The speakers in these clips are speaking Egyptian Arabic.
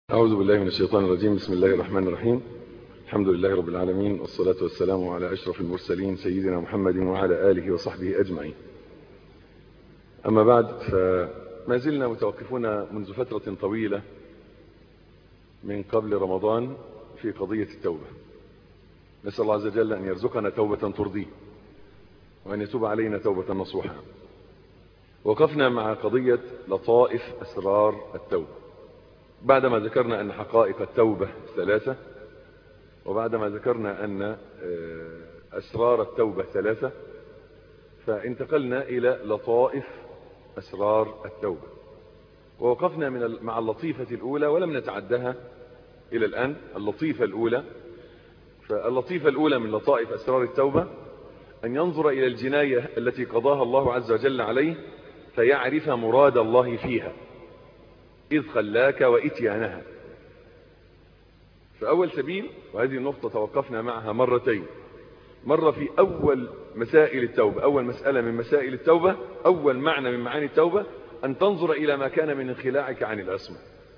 أعوذ بالله من الشيطان الرجيم بسم الله الرحمن الرحيم الحمد لله رب العالمين والصلاة والسلام على أشرف المرسلين سيدنا محمد وعلى آله وصحبه أجمعين أما بعد فما زلنا متوقفون منذ فترة طويلة من قبل رمضان في قضية التوبة نسأل الله عز وجل أن يرزقنا توبة ترضيه وأن يتوب علينا توبة نصوحا وقفنا مع قضية لطائف أسرار التوبة بعدما ذكرنا أن حقائق التوبة ثلاثة وبعدما ذكرنا أن أسرار التوبة ثلاثة فانتقلنا إلى لطائف أسرار التوبة ووقفنا من مع اللطيفة الأولى ولم نتعدها إلى الآن اللطيفة الأولى فاللطيفة الأولى من لطائف أسرار التوبة أن ينظر إلى الجناية التي قضاها الله عز وجل عليه فيعرف مراد الله فيها إذ خلاك وإتيانها فأول سبيل وهذه النقطة توقفنا معها مرتين مرة في أول مسائل التوبة أول مسألة من مسائل التوبة أول معنى من معاني التوبة أن تنظر إلى ما كان من انخلاعك عن العصمة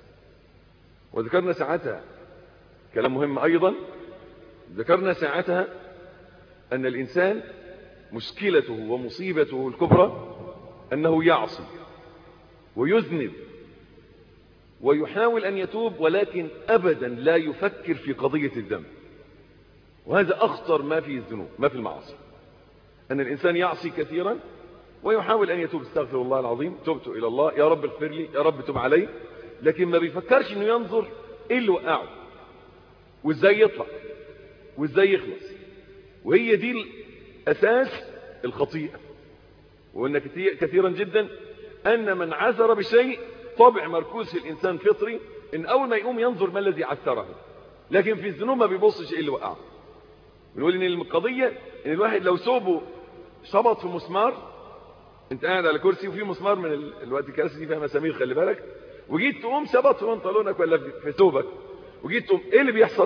وذكرنا ساعتها كلام مهم أيضا ذكرنا ساعتها أن الإنسان مشكلته ومصيبته الكبرى أنه يعصي ويذنب ويحاول أن يتوب ولكن أبدا لا يفكر في قضية الذنب وهذا أخطر ما في الذنوب ما في المعاصي أن الإنسان يعصي كثيرا ويحاول أن يتوب استغفر الله العظيم تبت إلى الله يا رب اغفر لي يا رب تب علي لكن ما بيفكرش أنه ينظر إيه اللي وقعه وإزاي يطلع وإزاي يخلص وهي دي أساس الخطيئة وأن كثيرا جدا أن من عثر بشيء طبع مركوز في الإنسان فطري إن أول ما يقوم ينظر ما الذي عثره لكن في الذنوب ما بيبصش إيه اللي وقعه بنقول إن القضية إن الواحد لو ثوبه شبط في مسمار أنت قاعد على كرسي وفي مسمار من الوقت الكراسي دي فيها مسامير خلي بالك وجيت تقوم شبط في بنطلونك ولا في ثوبك وجيت تقوم إيه اللي بيحصل؟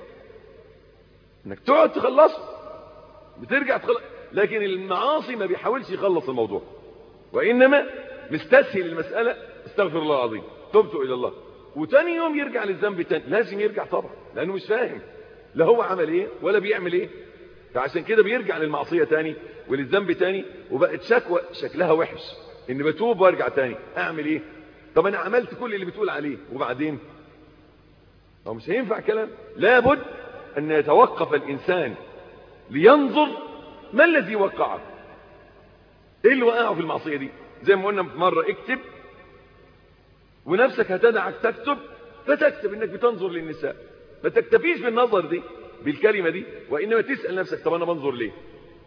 إنك تقعد تخلصه بترجع تخلص لكن المعاصي ما بيحاولش يخلص الموضوع وإنما مستسهل المسألة استغفر الله العظيم تبت إلى الله وتاني يوم يرجع للذنب تاني لازم يرجع طبعا لأنه مش فاهم لا هو عمل ايه ولا بيعمل ايه فعشان كده بيرجع للمعصية تاني وللذنب تاني وبقت شكوى شكلها وحش ان بتوب وارجع تاني اعمل ايه طب انا عملت كل اللي بتقول عليه وبعدين هو مش هينفع كلام لابد ان يتوقف الانسان لينظر ما الذي وقعه ايه اللي وقعه في المعصية دي زي ما قلنا مرة اكتب ونفسك هتدعك تكتب فتكتب انك بتنظر للنساء ما تكتفيش بالنظر دي بالكلمة دي وإنما تسأل نفسك طب أنا بنظر ليه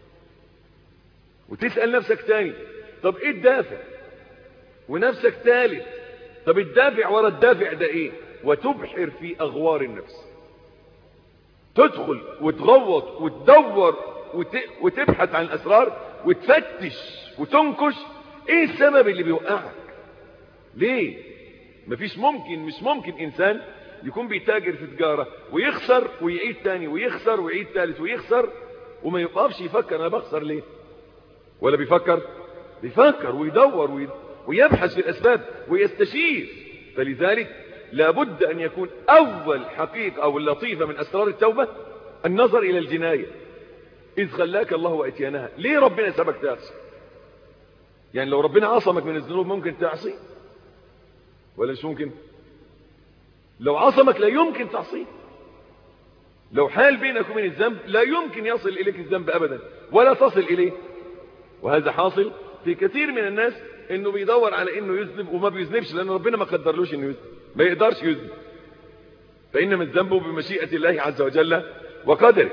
وتسأل نفسك تاني طب إيه الدافع ونفسك ثالث طب الدافع ورا الدافع ده إيه وتبحر في أغوار النفس تدخل وتغوط وتدور وت... وتبحث عن الأسرار وتفتش وتنكش إيه السبب اللي بيوقعك ليه مفيش ممكن مش ممكن إنسان يكون بيتاجر في تجارة ويخسر ويعيد تاني ويخسر ويعيد ثالث ويخسر وما يقفش يفكر انا بخسر ليه ولا بيفكر بيفكر ويدور ويبحث في الاسباب ويستشير فلذلك لابد ان يكون اول حقيقة او اللطيفة من اسرار التوبة النظر الى الجناية اذ خلاك الله واتيانها ليه ربنا سبك تعصي يعني لو ربنا عصمك من الذنوب ممكن تعصي ولا مش ممكن لو عصمك لا يمكن تعصيه لو حال بينك وبين الذنب لا يمكن يصل إليك الذنب أبدا ولا تصل إليه وهذا حاصل في كثير من الناس انه بيدور على انه يذنب وما بيذنبش لان ربنا ما قدرلوش انه يذنب ما يقدرش يذنب فانما الذنب بمشيئة الله عز وجل وقدره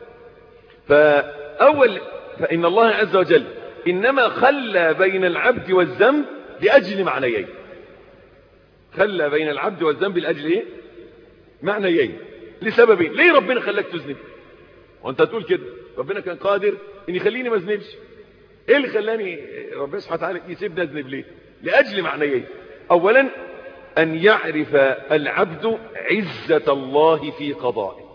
فاول فان الله عز وجل انما خلى بين العبد والذنب لاجل معنيين خلى بين العبد والذنب لاجل ايه معنيين لسببين ليه ربنا خلاك تذنب وانت تقول كده ربنا كان قادر ان يخليني ما اذنبش ايه اللي خلاني ربنا سبحانه وتعالى يسيبني اذنب ليه لاجل معنيين اولا ان يعرف العبد عزة الله في قضائه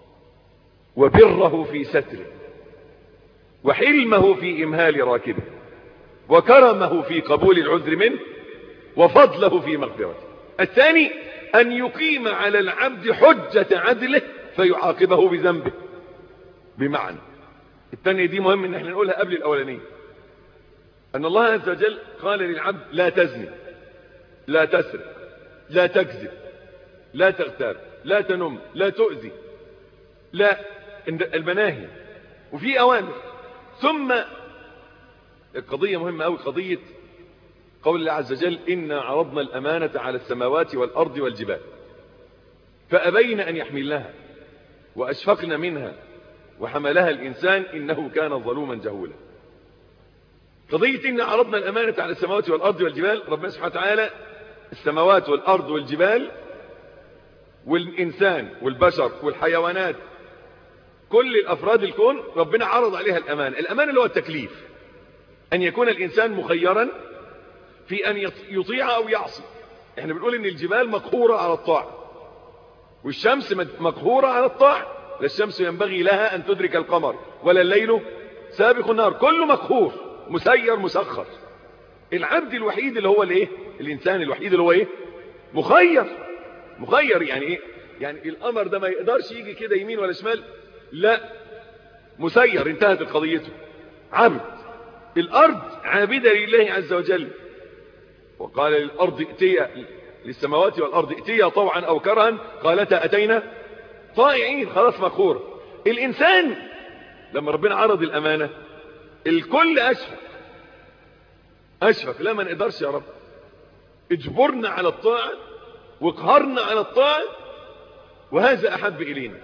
وبره في ستره وحلمه في امهال راكبه وكرمه في قبول العذر منه وفضله في مغفرته الثاني أن يقيم على العبد حجة عدله فيعاقبه بذنبه بمعنى الثانية دي مهم ان احنا نقولها قبل الاولانية ان الله عز وجل قال للعبد لا تزني لا تسرق لا تكذب لا تغتاب لا تنم لا تؤذي لا المناهي وفي اوامر ثم القضية مهمة أوي قضية قول الله عز وجل إنا عرضنا الأمانة على السماوات والأرض والجبال فأبين أن يحملنها وأشفقن منها وحملها الإنسان إنه كان ظلوما جهولا قضية إن عرضنا الأمانة على السماوات والأرض والجبال ربنا سبحانه وتعالى السماوات والأرض والجبال والإنسان والبشر والحيوانات كل الأفراد الكون ربنا عرض عليها الأمان الأمان اللي هو التكليف أن يكون الإنسان مخيرا في أن يطيع أو يعصي احنا بنقول ان الجبال مقهورة على الطاعة والشمس مقهورة على الطاعة لا الشمس ينبغي لها أن تدرك القمر ولا الليل سابق النار كله مقهور مسير مسخر العبد الوحيد اللي هو الايه الانسان الوحيد اللي هو ايه مخير مخير يعني ايه يعني القمر ده ما يقدرش يجي كده يمين ولا شمال لا مسير انتهت قضيته عبد الارض عابدة لله عز وجل وقال للارض ائتيا للسماوات والارض ائتيا طوعا او كرها قالتا اتينا طائعين خلاص مقهورة الانسان لما ربنا عرض الامانة الكل اشفق اشفق لا ما نقدرش يا رب اجبرنا على الطاعة واقهرنا على الطاعة وهذا احب الينا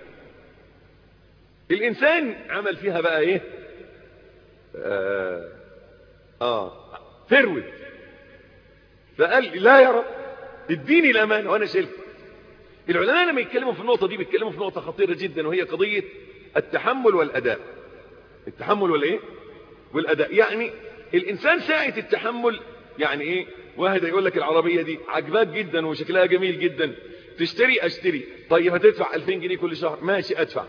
الانسان عمل فيها بقى ايه اه, آه فرود فقال لي لا يا رب اديني الامان وانا شلت العلماء لما يتكلموا في النقطة دي بيتكلموا في نقطة خطيرة جدا وهي قضية التحمل والاداء التحمل والايه والاداء يعني الانسان ساعة التحمل يعني ايه واحد يقول لك العربية دي عجباك جدا وشكلها جميل جدا تشتري اشتري طيب هتدفع 2000 جنيه كل شهر ماشي ادفع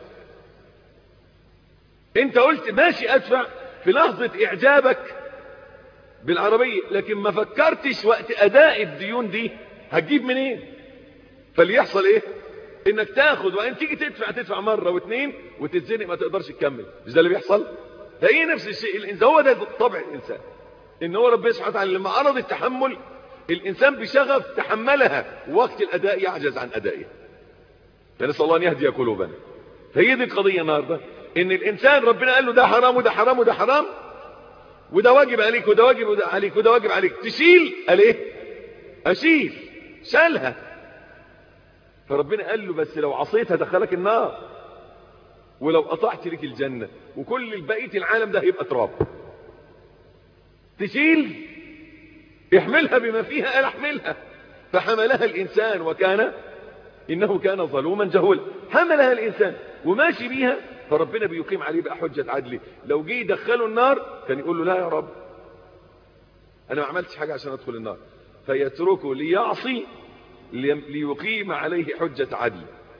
انت قلت ماشي ادفع في لحظة اعجابك بالعربية لكن ما فكرتش وقت اداء الديون دي هتجيب منين فليحصل ايه انك تاخد وان تيجي تدفع تدفع مرة واثنين وتتزنق ما تقدرش تكمل مش ده اللي بيحصل هي نفس الشيء الانسان هو ده طبع الانسان ان هو ربنا سبحانه وتعالى لما عرض التحمل الانسان بشغف تحملها وقت الاداء يعجز عن ادائها فنسال الله ان يهدي قلوبنا هي دي القضيه النهارده ان الانسان ربنا قال له ده حرام وده حرام وده حرام وده واجب عليك وده واجب وده عليك وده واجب عليك تشيل قال ايه اشيل شالها فربنا قال له بس لو عصيت هدخلك النار ولو قطعت لك الجنة وكل بقية العالم ده هيبقى تراب تشيل احملها بما فيها قال احملها فحملها الانسان وكان انه كان ظلوما جهولا حملها الانسان وماشي بيها فربنا بيقيم عليه بقى حجة عدله لو جه يدخله النار كان يقول له لا يا رب انا ما عملتش حاجة عشان ادخل النار فيتركه ليعصي ليقيم عليه حجة عدل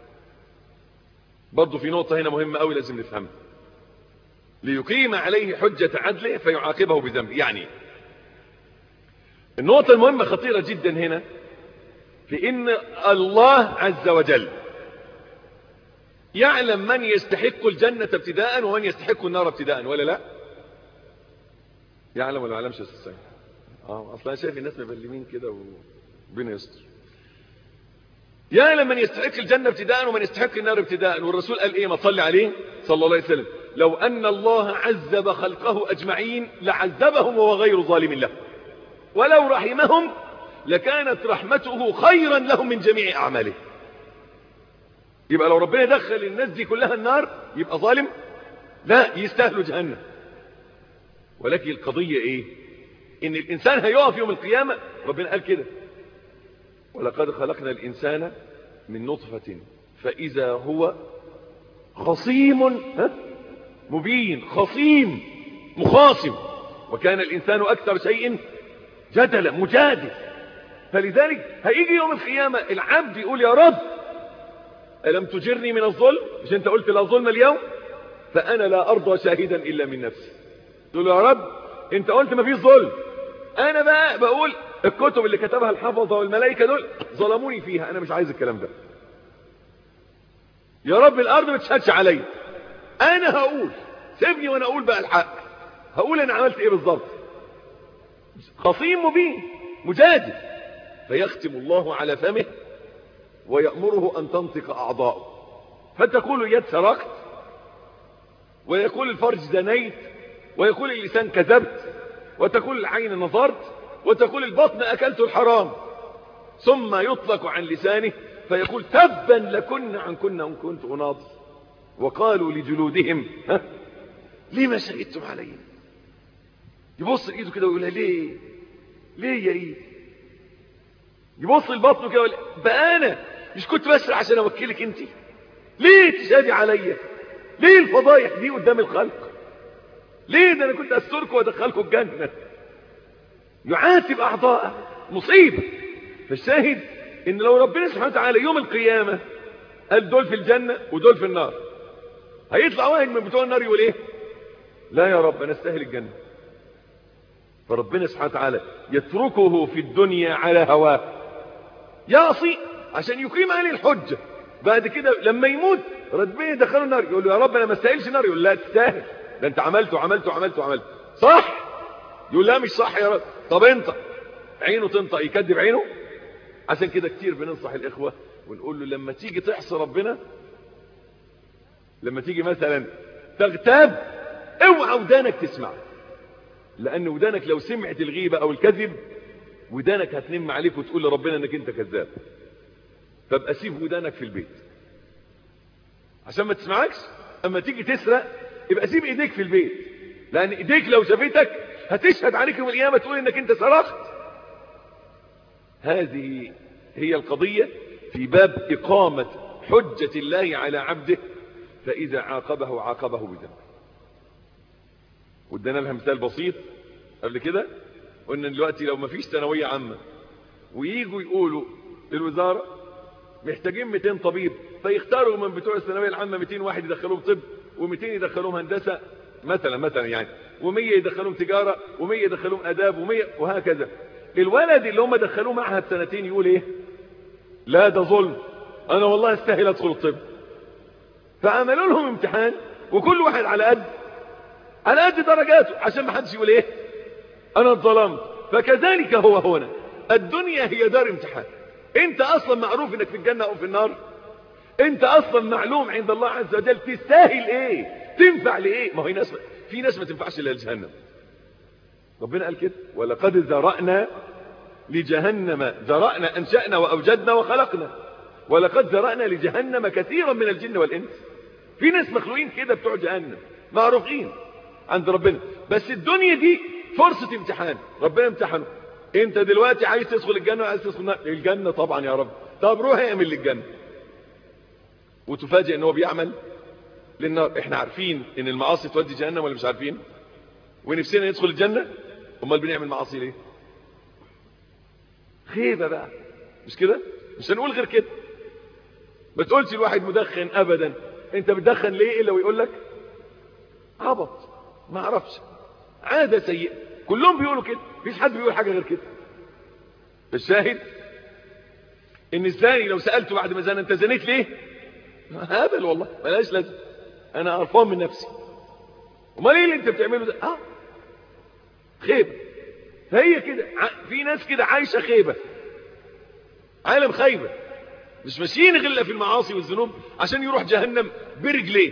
برضه في نقطة هنا مهمة قوي لازم نفهمها ليقيم عليه حجة عدله فيعاقبه بذنب يعني النقطة المهمة خطيرة جدا هنا في ان الله عز وجل يعلم من يستحق الجنة ابتداء ومن يستحق النار ابتداء ولا لا يعلم ولا ما يعلمش يا استاذ اه اصلا شايف الناس مبلمين كده وربنا يستر يعلم من يستحق الجنة ابتداء ومن يستحق النار ابتداء والرسول قال ايه ما صلي عليه صلى الله عليه وسلم لو ان الله عذب خلقه اجمعين لعذبهم وهو غير ظالم له ولو رحمهم لكانت رحمته خيرا لهم من جميع اعمالهم يبقى لو ربنا دخل الناس دي كلها النار يبقى ظالم لا يستاهلوا جهنم ولكن القضية ايه ان الانسان هيقف يوم القيامة ربنا قال كده ولقد خلقنا الانسان من نطفة فاذا هو خصيم ها مبين خصيم مخاصم وكان الانسان اكثر شيء جدلا مجادل فلذلك هيجي يوم القيامة العبد يقول يا رب ألم تجرني من الظلم مش انت قلت لا ظلم اليوم فأنا لا أرضى شاهدا إلا من نفسي تقول يا رب انت قلت ما فيش ظلم أنا بقى بقول الكتب اللي كتبها الحفظة والملائكة دول ظلموني فيها انا مش عايز الكلام ده يا رب الارض ما تشهدش عليا انا هقول سيبني وانا اقول بقى الحق هقول انا عملت ايه بالظبط خصيم مبين مجادل فيختم الله على فمه ويأمره أن تنطق أعضاؤه فتقول اليد سرقت ويقول الفرج زنيت ويقول اللسان كذبت وتقول العين نظرت وتقول البطن أكلت الحرام ثم يطلق عن لسانه فيقول تبا لكن عن كنا إن كنت أناضل وقالوا لجلودهم ها لما شهدتم علي يبص لإيده كده ويقول ليه ليه يا إيد يبص لبطنه كده ويقول بقى أنا مش كنت بسرع عشان أوكلك أنت ليه تشهدي عليا ليه الفضايح دي قدام الخلق ليه ده أنا كنت أستركم وأدخلكم الجنة يعاتب أعضاءه مصيبة فالشاهد إن لو ربنا سبحانه وتعالى يوم القيامة قال دول في الجنة ودول في النار هيطلع واحد من بتوع النار يقول ايه لا يا رب انا استاهل الجنة فربنا سبحانه وتعالى يتركه في الدنيا على هواه يعصي عشان يقيم عليه الحجة بعد كده لما يموت ربنا يدخله النار يقول له يا رب انا ما استاهلش النار يقول لا تستاهل ده انت عملت وعملت وعملت وعملت صح يقول لا مش صح يا رب طب انت عينه تنطق يكذب عينه عشان كده كتير بننصح الاخوه ونقول له لما تيجي تعصي ربنا لما تيجي مثلا تغتاب اوعى ودانك تسمع لان ودانك لو سمعت الغيبة او الكذب ودانك هتنم عليك وتقول لربنا انك انت كذاب فابقى سيب ودانك في البيت عشان ما تسمعكش اما تيجي تسرق يبقى سيب ايديك في البيت لان ايديك لو شافتك هتشهد عليك يوم القيامه تقول انك انت سرقت هذه هي القضيه في باب اقامه حجه الله على عبده فاذا عاقبه عاقبه بذنب وادانا لها مثال بسيط قبل كده قلنا دلوقتي لو ما فيش ثانويه عامه وييجوا يقولوا للوزاره محتاجين 200 طبيب فيختاروا من بتوع الثانويه العامه 200 واحد يدخلوهم طب و200 يدخلوهم هندسه مثلا مثلا يعني و100 يدخلوهم تجاره و100 يدخلوهم اداب و100 وهكذا الولد اللي هم دخلوه معهد سنتين يقول ايه لا ده ظلم انا والله استاهل ادخل الطب فعملوا لهم امتحان وكل واحد على قد على قد درجاته عشان ما حدش يقول ايه انا اتظلمت فكذلك هو هنا الدنيا هي دار امتحان انت اصلا معروف انك في الجنة او في النار انت اصلا معلوم عند الله عز وجل تستاهل ايه تنفع لايه ما هو ناس في ناس ما تنفعش الا لجهنم ربنا قال كده ولقد ذرأنا لجهنم ذرأنا انشأنا واوجدنا وخلقنا ولقد ذرأنا لجهنم كثيرا من الجن والانس في ناس مخلوقين كده بتوع جهنم معروفين عند ربنا بس الدنيا دي فرصة امتحان ربنا امتحنه انت دلوقتي عايز تدخل الجنة وعايز تدخل النار الجنة طبعا يا رب طب روح اعمل للجنة وتفاجئ ان هو بيعمل للنار احنا عارفين ان المعاصي تودي جهنم ولا مش عارفين ونفسنا ندخل الجنة امال بنعمل معاصي ليه خيبة بقى مش كده مش هنقول غير كده ما تقولش الواحد مدخن ابدا انت بتدخن ليه الا ويقول لك عبط ما اعرفش عادة سيئة كلهم بيقولوا كده مفيش حد بيقول حاجة غير كده الشاهد ان الزاني لو سألته بعد ما زان انت زنيت ليه هبل والله ملاش لازم انا قرفان من نفسي امال ايه اللي انت بتعمله ده اه خيبة فهي كده في ناس كده عايشة خيبة عالم خيبة مش ماشيين غلة في المعاصي والذنوب عشان يروح جهنم برجليه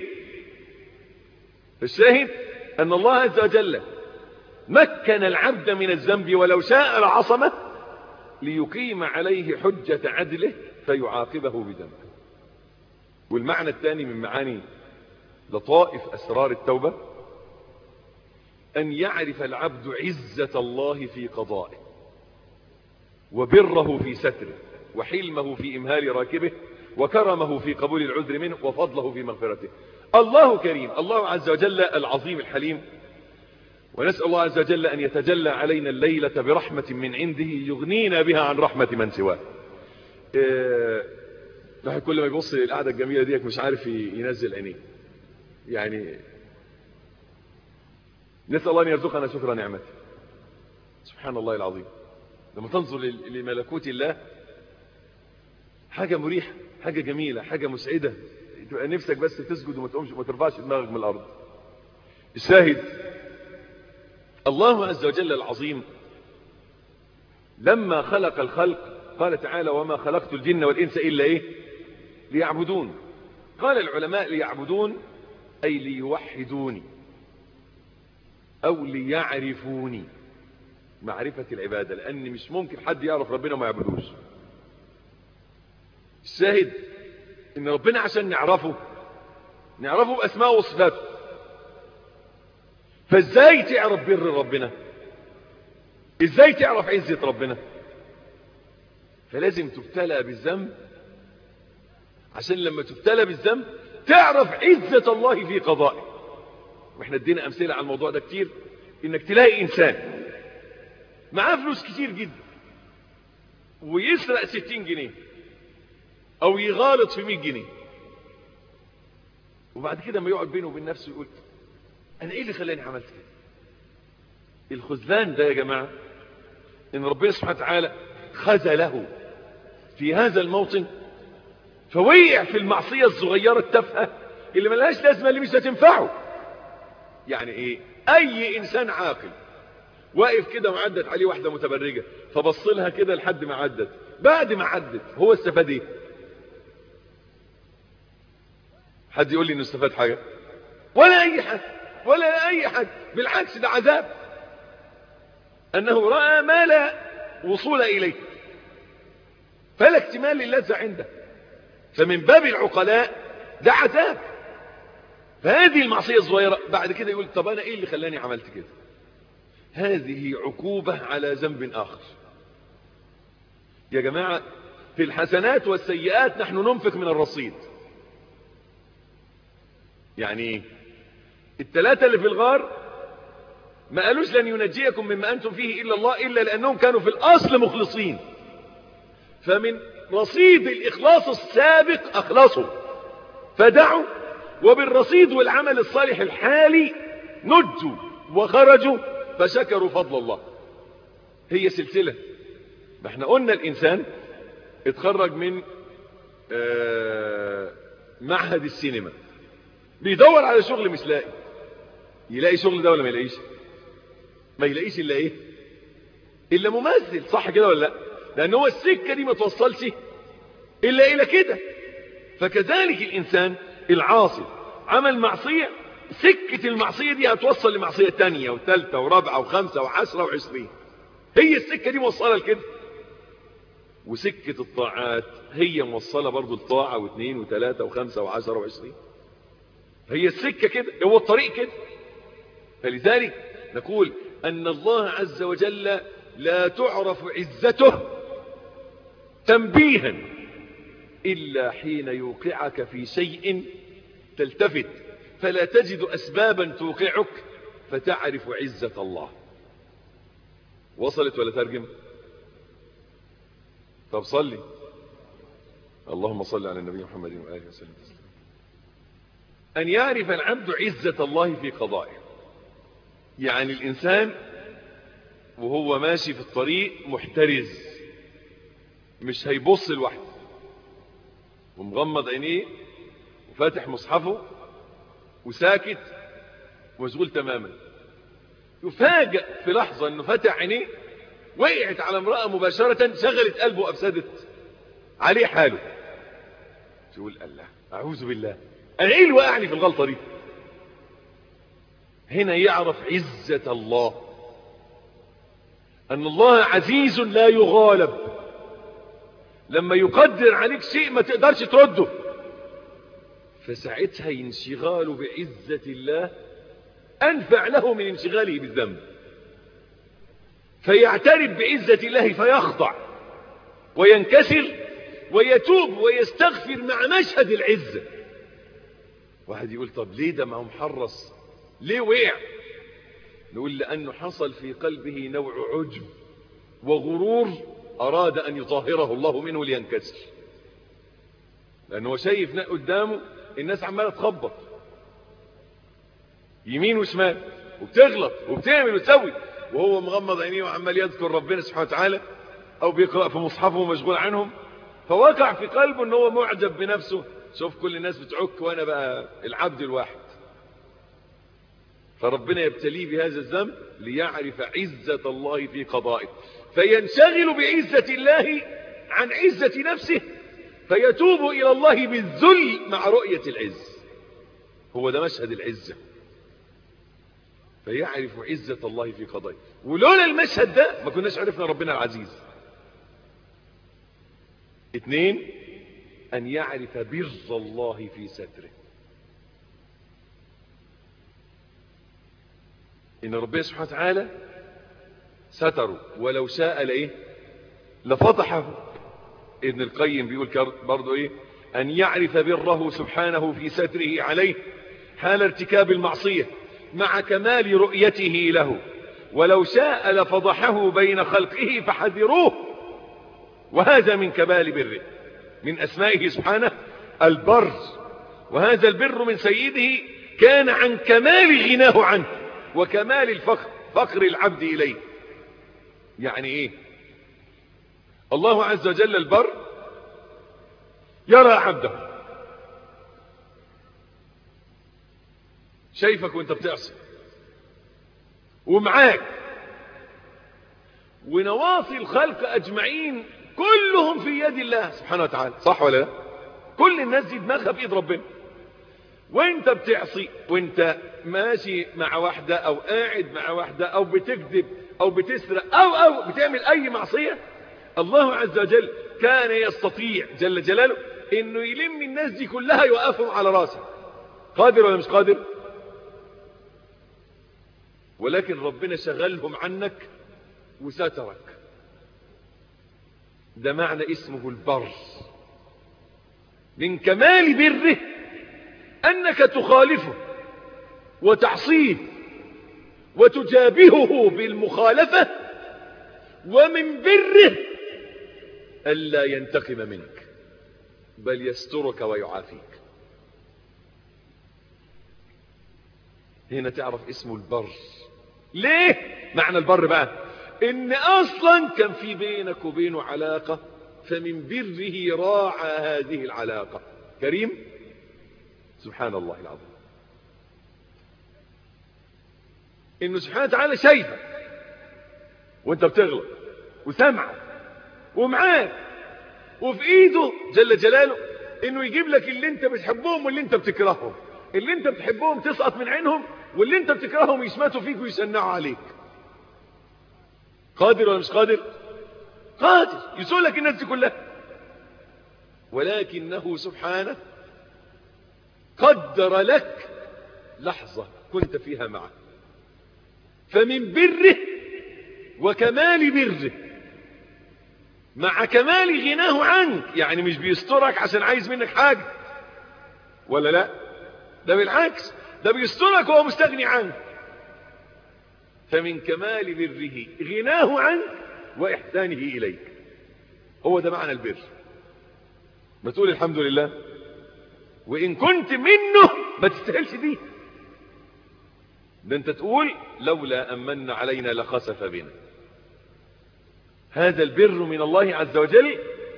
الشاهد ان الله عز وجل مكن العبد من الذنب ولو شاء لعصمه ليقيم عليه حجة عدله فيعاقبه بذنبه والمعنى الثاني من معاني لطائف أسرار التوبة أن يعرف العبد عزة الله في قضائه وبره في ستره وحلمه في إمهال راكبه وكرمه في قبول العذر منه وفضله في مغفرته الله كريم الله عز وجل العظيم الحليم ونسأل الله عز وجل أن يتجلى علينا الليلة برحمة من عنده يغنينا بها عن رحمة من سواه الواحد كل ما يبص للقعدة الجميلة ديك مش عارف ينزل عينيه يعني نسأل الله أن يرزقنا شكر نعمته سبحان الله العظيم لما تنظر لملكوت الله حاجة مريحة حاجة جميلة حاجة مسعدة تبقى نفسك بس تسجد وما تقومش وما ترفعش دماغك من الأرض الشاهد الله عز وجل العظيم لما خلق الخلق قال تعالى وما خلقت الجن والإنس إلا إيه ليعبدون قال العلماء ليعبدون أي ليوحدوني أو ليعرفوني معرفة العبادة لأن مش ممكن حد يعرف ربنا ما يعبدوش الشاهد إن ربنا عشان نعرفه نعرفه بأسماء وصفاته فازاي تعرف بر ربنا ازاي تعرف عزة ربنا فلازم تبتلى بالذنب عشان لما تبتلى بالذنب تعرف عزة الله في قضائه واحنا ادينا امثلة على الموضوع ده كتير انك تلاقي انسان معاه فلوس كتير جدا ويسرق ستين جنيه او يغالط في مية جنيه وبعد كده ما يقعد بينه وبين نفسه يقول انا ايه اللي خلاني عملت كده الخذلان ده يا جماعة ان ربنا سبحانه وتعالى خذله في هذا الموطن فوقع في المعصية الصغيرة التافهة اللي ملهاش لازمة اللي مش هتنفعه يعني ايه اي انسان عاقل واقف كده وعدت عليه واحدة متبرجة فبص لها كده لحد ما عدت بعد ما عدت هو استفاد ايه حد يقول لي انه استفاد حاجة ولا اي حاجة ولا اي حاجة بالعكس ده عذاب انه رأى ما لا وصول اليه فلا اكتمال للذة عنده فمن باب العقلاء ده عذاب فهذه المعصية الصغيرة بعد كده يقول طب انا ايه اللي خلاني عملت كده هذه عقوبة على ذنب اخر يا جماعة في الحسنات والسيئات نحن ننفق من الرصيد يعني ايه الثلاثة اللي في الغار ما قالوش لن ينجيكم مما أنتم فيه إلا الله إلا لأنهم كانوا في الأصل مخلصين فمن رصيد الإخلاص السابق أخلصوا فدعوا وبالرصيد والعمل الصالح الحالي نجوا وخرجوا فشكروا فضل الله هي سلسلة ما احنا قلنا الإنسان اتخرج من معهد السينما بيدور على شغل مش لاقي يلاقي شغل ده ولا ما يلاقيش ما يلاقيش الا ايه الا ممثل صح كده ولا لا لان هو السكه دي ما توصلش الا الى كده فكذلك الانسان العاصي عمل معصيه سكه المعصيه دي هتوصل لمعصيه تانية وثالثه ورابعه وخمسه وعشرة وعشرين هي السكه دي موصله لكده وسكه الطاعات هي موصله برضو لطاعه واثنين وثلاثه وخمسه وعشرة وعشرين هي السكه كده هو الطريق كده فلذلك نقول أن الله عز وجل لا تعرف عزته تنبيها إلا حين يوقعك في شيء تلتفت فلا تجد أسبابا توقعك فتعرف عزة الله وصلت ولا ترجم طب صلي اللهم صل على النبي محمد وآله وسلم أن يعرف العبد عزة الله في قضائه يعني الإنسان وهو ماشي في الطريق محترز مش هيبص لوحده ومغمض عينيه وفاتح مصحفه وساكت ومشغول تماما يفاجأ في لحظة انه فتح عينيه وقعت على امرأة مباشرة شغلت قلبه وافسدت عليه حاله تقول الله اعوذ بالله انا ايه اللي وقعني في الغلطة دي هنا يعرف عزة الله أن الله عزيز لا يغالب لما يقدر عليك شيء ما تقدرش ترده فساعتها انشغاله بعزة الله أنفع له من انشغاله بالذنب فيعترف بعزة الله فيخضع وينكسر ويتوب ويستغفر مع مشهد العزة واحد يقول طب ليه ده ما هو محرص ليه وقع نقول لأنه حصل في قلبه نوع عجب وغرور أراد أن يطهره الله منه لينكسر لأنه شايف قدامه الناس عمالة تخبط يمين وشمال وبتغلط وبتعمل وتسوي وهو مغمض عينيه وعمال يذكر ربنا سبحانه وتعالى او بيقرأ في مصحفه مشغول عنهم فوقع في قلبه ان هو معجب بنفسه شوف كل الناس بتعك وانا بقى العبد الواحد فربنا يبتليه بهذا الذنب ليعرف عزة الله في قضائه فينشغل بعزة الله عن عزة نفسه فيتوب إلى الله بالذل مع رؤية العز هو ده مشهد العزة فيعرف عزة الله في قضائه ولولا المشهد ده ما كناش عرفنا ربنا العزيز اثنين أن يعرف بر الله في ستره إن ربنا سبحانه وتعالى ستره ولو شاء لإيه لفضحه ابن القيم بيقول برضو إيه أن يعرف بره سبحانه في ستره عليه حال ارتكاب المعصية مع كمال رؤيته له ولو شاء لفضحه بين خلقه فحذروه وهذا من كمال بره من أسمائه سبحانه البر وهذا البر من سيده كان عن كمال غناه عنه وكمال الفخر فخر العبد إليه يعني إيه الله عز وجل البر يرى عبده شايفك وانت بتعصي ومعاك ونواصي الخلق أجمعين كلهم في يد الله سبحانه وتعالى صح ولا لا كل الناس دي دماغها في ايد ربنا وانت بتعصي وانت ماشي مع واحدة او قاعد مع واحدة او بتكذب او بتسرق او او بتعمل اي معصية الله عز وجل كان يستطيع جل جلاله انه يلم الناس دي كلها يوقفهم على راسه قادر ولا مش قادر ولكن ربنا شغلهم عنك وسترك ده معنى اسمه البر من كمال بره أنك تخالفه وتعصيه وتجابهه بالمخالفة ومن بره ألا ينتقم منك بل يسترك ويعافيك هنا تعرف اسمه البر ليه معنى البر بقى ان اصلا كان في بينك وبينه علاقة فمن بره راعى هذه العلاقة كريم سبحان الله العظيم انه سبحانه وتعالى شايفك وانت بتغلط وسمعك ومعاك وفي ايده جل جلاله انه يجيب لك اللي انت بتحبهم واللي انت بتكرههم اللي انت بتحبهم تسقط من عينهم واللي انت بتكرههم يشمتوا فيك ويشنعوا عليك قادر ولا مش قادر قادر يسوء لك الناس دي كلها ولكنه سبحانه قدر لك لحظة كنت فيها معه فمن بره وكمال بره مع كمال غناه عنك يعني مش بيسترك عشان عايز منك حاجة ولا لا ده بالعكس ده بيسترك وهو مستغني عنك فمن كمال بره غناه عنك وإحسانه إليك هو ده معنى البر ما تقول الحمد لله وإن كنت منه ما تستاهلش دي ده انت تقول لولا أمن علينا لخسف بنا هذا البر من الله عز وجل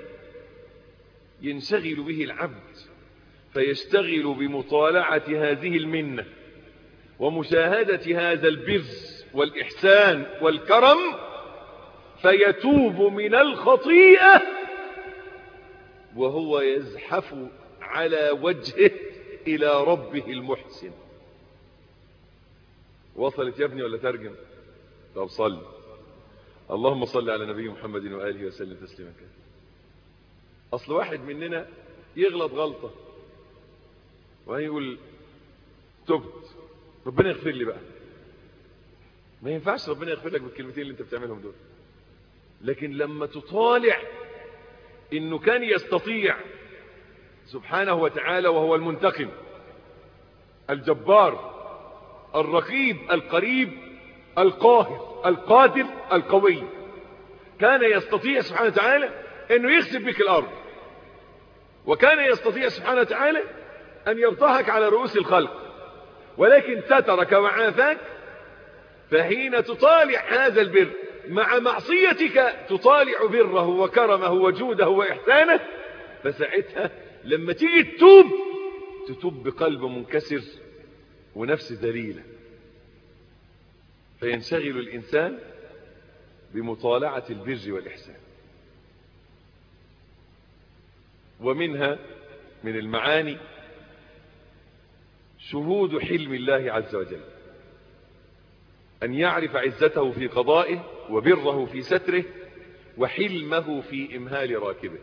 ينشغل به العبد فيشتغل بمطالعة هذه المنة ومشاهدة هذا البر والإحسان والكرم فيتوب من الخطيئة وهو يزحف على وجهه إلى ربه المحسن وصلت يا ابني ولا ترجم طب صل اللهم صل على نبي محمد وآله وسلم تسليما كثيرا أصل واحد مننا يغلط غلطة وهيقول تبت ربنا يغفر لي بقى ما ينفعش ربنا يغفر لك بالكلمتين اللي انت بتعملهم دول لكن لما تطالع انه كان يستطيع سبحانه وتعالى وهو المنتقم الجبار الرقيب القريب القاهر القادر القوي كان يستطيع سبحانه وتعالى انه يخسف بك الارض وكان يستطيع سبحانه وتعالى ان يرتهك على رؤوس الخلق ولكن سترك وعافاك فحين تطالع هذا البر مع معصيتك تطالع بره وكرمه وجوده وإحسانه فساعتها لما تيجي تتوب تتوب بقلب منكسر ونفس ذليلة فينشغل الإنسان بمطالعة البر والإحسان ومنها من المعاني شهود حلم الله عز وجل أن يعرف عزته في قضائه وبره في ستره وحلمه في إمهال راكبه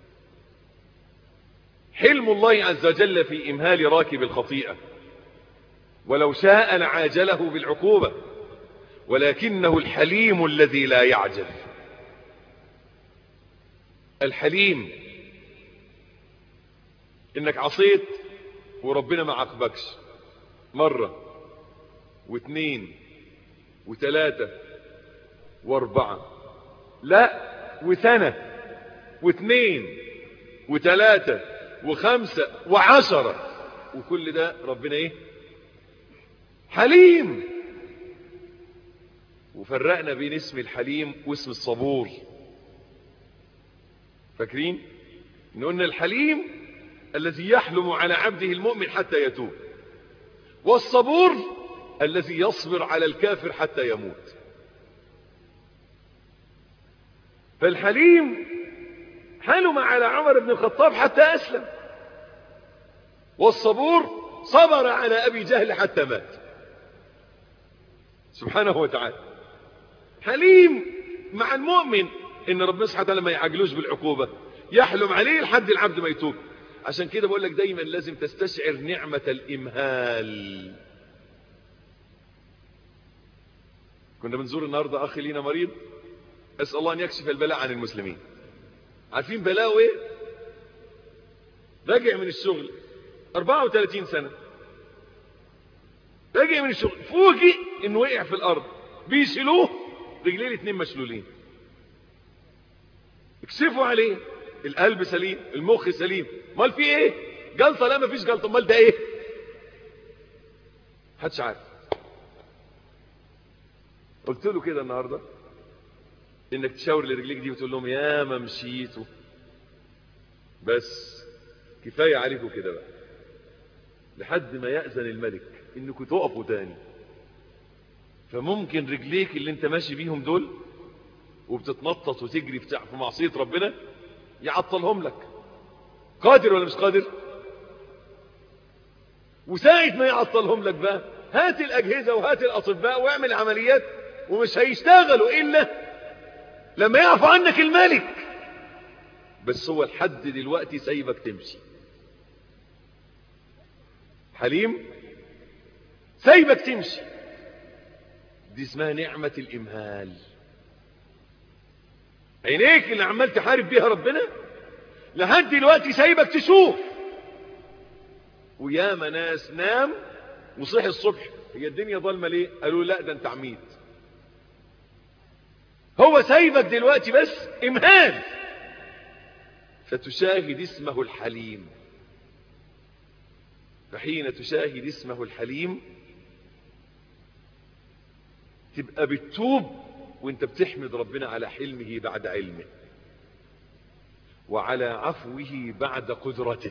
حلم الله عز وجل في إمهال راكب الخطيئة ولو شاء لعاجله بالعقوبة ولكنه الحليم الذي لا يعجل الحليم انك عصيت وربنا ما عاقبكش مرة واثنين وثلاثة واربعة لا وسنة واثنين وثلاثة وخمسة وعشرة وكل ده ربنا ايه حليم وفرقنا بين اسم الحليم واسم الصبور فاكرين ان قلنا الحليم الذي يحلم على عبده المؤمن حتى يتوب والصبور الذي يصبر على الكافر حتى يموت فالحليم حلم على عمر بن الخطاب حتى أسلم والصبور صبر على أبي جهل حتى مات سبحانه وتعالى حليم مع المؤمن ان ربنا سبحانه وتعالى ما يعجلوش بالعقوبة يحلم عليه لحد العبد ما يتوب عشان كده بقول لك دايما لازم تستشعر نعمة الامهال كنا بنزور النهاردة اخي لينا مريض اسأل الله ان يكشف البلاء عن المسلمين عارفين بلاءه ايه راجع من الشغل 34 سنة راجع من الشغل فوجئ انه وقع في الارض بيشيلوه رجليه الاثنين مشلولين اكشفوا عليه القلب سليم المخ سليم امال في ايه جلطه لا مفيش جلطه امال ده ايه محدش عارف قلت له كده النهارده انك تشاور لرجليك دي وتقول لهم يا ما مشيتوا بس كفايه عليكم كده بقى لحد ما يأذن الملك انكم تقفوا تاني فممكن رجليك اللي انت ماشي بيهم دول وبتتنطط وتجري في معصية ربنا يعطلهم لك قادر ولا مش قادر وساعة ما يعطلهم لك بقى هات الأجهزة وهات الأطباء واعمل عمليات ومش هيشتغلوا إلا لما يعفو عنك الملك بس هو لحد دلوقتي سايبك تمشي حليم سايبك تمشي دي اسمها نعمة الإمهال عينيك اللي عمال تحارب بيها ربنا لحد دلوقتي سايبك تشوف وياما ناس نام وصحي الصبح هي الدنيا ظلمة ليه قالوا لا ده انت عميد هو سايبك دلوقتي بس امهال فتشاهد اسمه الحليم فحين تشاهد اسمه الحليم تبقى بتتوب وانت بتحمد ربنا على حلمه بعد علمه وعلى عفوه بعد قدرته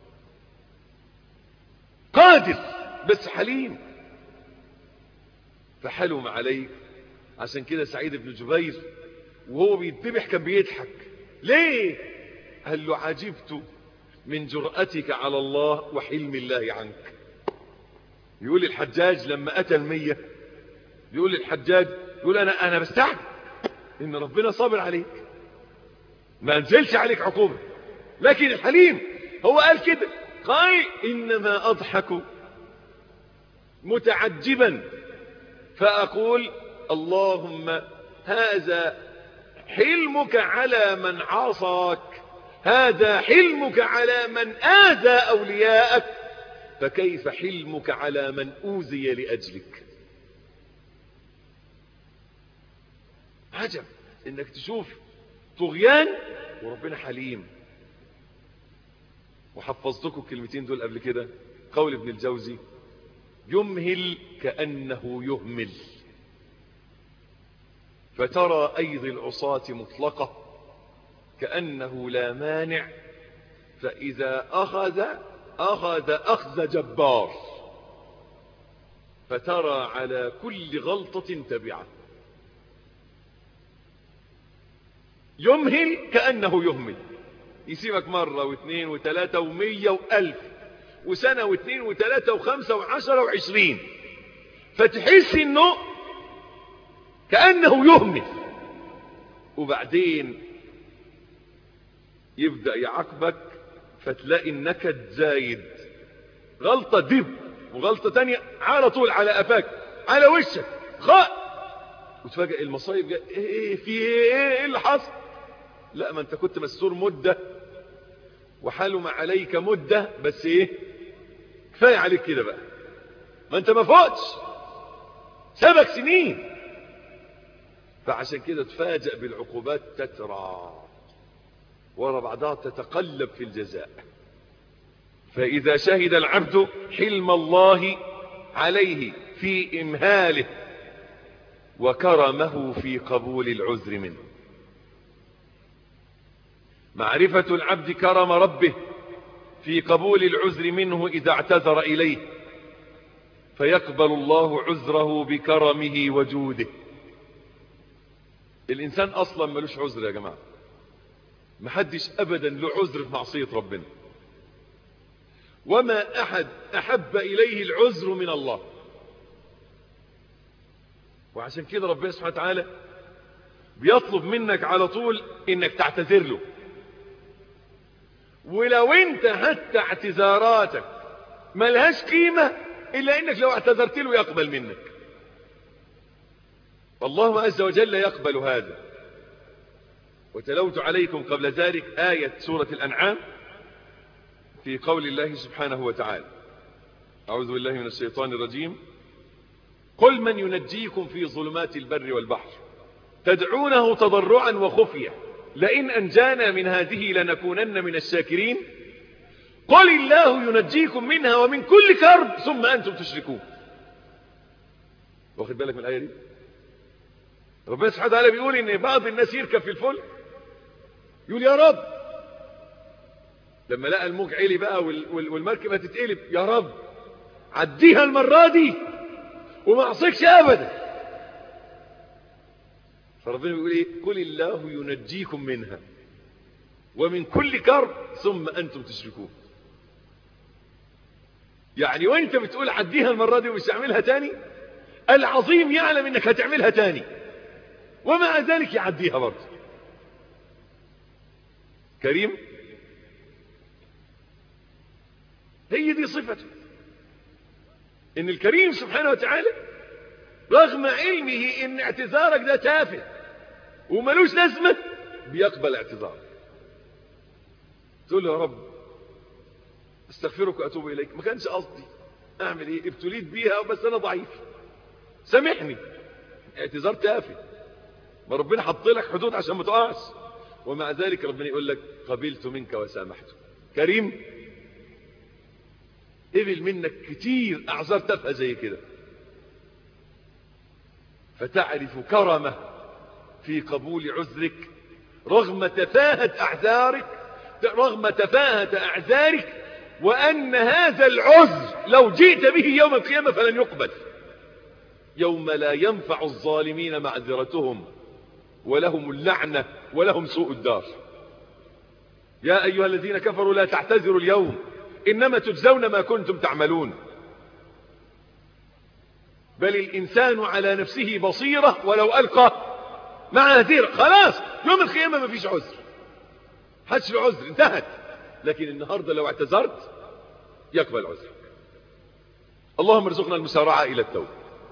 قادر بس حليم فحلم عليك عشان كده سعيد بن جبير وهو بيتذبح كان بيضحك ليه قال له عجبت من جرأتك على الله وحلم الله عنك يقول الحجاج لما أتى المية يقول الحجاج يقول أنا, أنا بستعجب إن ربنا صابر عليك ما أنزلش عليك عقوبة لكن الحليم هو قال كده قال إنما أضحك متعجبا فأقول اللهم هذا حلمك على من عصاك هذا حلمك على من آذى أولياءك فكيف حلمك على من أوذي لأجلك عجب انك تشوف طغيان وربنا حليم وحفظتكم الكلمتين دول قبل كده قول ابن الجوزي يمهل كأنه يهمل فترى أيدي العصاة مطلقة كأنه لا مانع فإذا أخذ أخذ أخذ جبار فترى على كل غلطة تبعه يمهل كأنه يهمل يسيبك مرة واثنين وثلاثة ومية وألف وسنة واثنين وثلاثة وخمسة وعشرة وعشرين فتحس انه كأنه يهمل وبعدين يبدأ يعاقبك فتلاقي النكد زايد غلطة دب وغلطة تانية على طول على قفاك على وشك خاء وتفاجئ المصايب جاء ايه ايه في ايه ايه اللي حصل لا ما انت كنت مستور مدة وحلم عليك مدة بس ايه كفاية عليك كده بقى ما انت ما فوتش سبك سنين فعشان كده تفاجأ بالعقوبات تترى ورا بعضها تتقلب في الجزاء فإذا شهد العبد حلم الله عليه في إمهاله وكرمه في قبول العذر منه معرفة العبد كرم ربه في قبول العذر منه إذا اعتذر إليه فيقبل الله عذره بكرمه وجوده الإنسان أصلا ملوش عذر يا جماعة محدش أبدا له عذر في معصية ربنا وما أحد أحب إليه العذر من الله وعشان كده ربنا سبحانه وتعالى بيطلب منك على طول انك تعتذر له ولو انت حتى اعتذاراتك ملهاش قيمة الا انك لو اعتذرت له يقبل منك الله عز وجل يقبل هذا وتلوت عليكم قبل ذلك آية سورة الأنعام في قول الله سبحانه وتعالى أعوذ بالله من الشيطان الرجيم قل من ينجيكم في ظلمات البر والبحر تدعونه تضرعا وخفيا لئن أنجانا من هذه لنكونن من الشاكرين قل الله ينجيكم منها ومن كل كرب ثم أنتم تشركون واخد بالك من الآية دي ربنا سبحانه وتعالى بيقول ان بعض الناس يركب في الفلك يقول يا رب لما لقى الموج عالي بقى والمركبة تتقلب يا رب عديها المرة دي وما اعصيكش ابدا فربنا بيقول ايه قل الله ينجيكم منها ومن كل كرب ثم انتم تشركون يعني وانت بتقول عديها المرة دي ومش تعملها تاني العظيم يعلم انك هتعملها تاني ومع ذلك يعديها برضه كريم هي دي صفته ان الكريم سبحانه وتعالى رغم علمه ان اعتذارك ده تافه وملوش لازمه بيقبل اعتذارك تقول له يا رب استغفرك واتوب اليك ما كانش قصدي اعمل ايه ابتليت بيها بس انا ضعيف سامحني اعتذار تافه ما ربنا حط لك حدود عشان ما تقعش ومع ذلك ربنا يقول لك قبلت منك وسامحته كريم قبل منك كتير اعذار تافهه زي كده فتعرف كرمه في قبول عذرك رغم تفاهة اعذارك رغم تفاهة اعذارك وان هذا العذر لو جئت به يوم القيامة فلن يقبل يوم لا ينفع الظالمين معذرتهم ولهم اللعنة ولهم سوء الدار يا أيها الذين كفروا لا تعتذروا اليوم إنما تجزون ما كنتم تعملون بل الإنسان على نفسه بصيرة ولو ألقى معاذير خلاص يوم القيامة ما فيش عذر حدش له عذر انتهت لكن النهاردة لو اعتذرت يقبل عذرك اللهم ارزقنا المسارعة إلى التوبة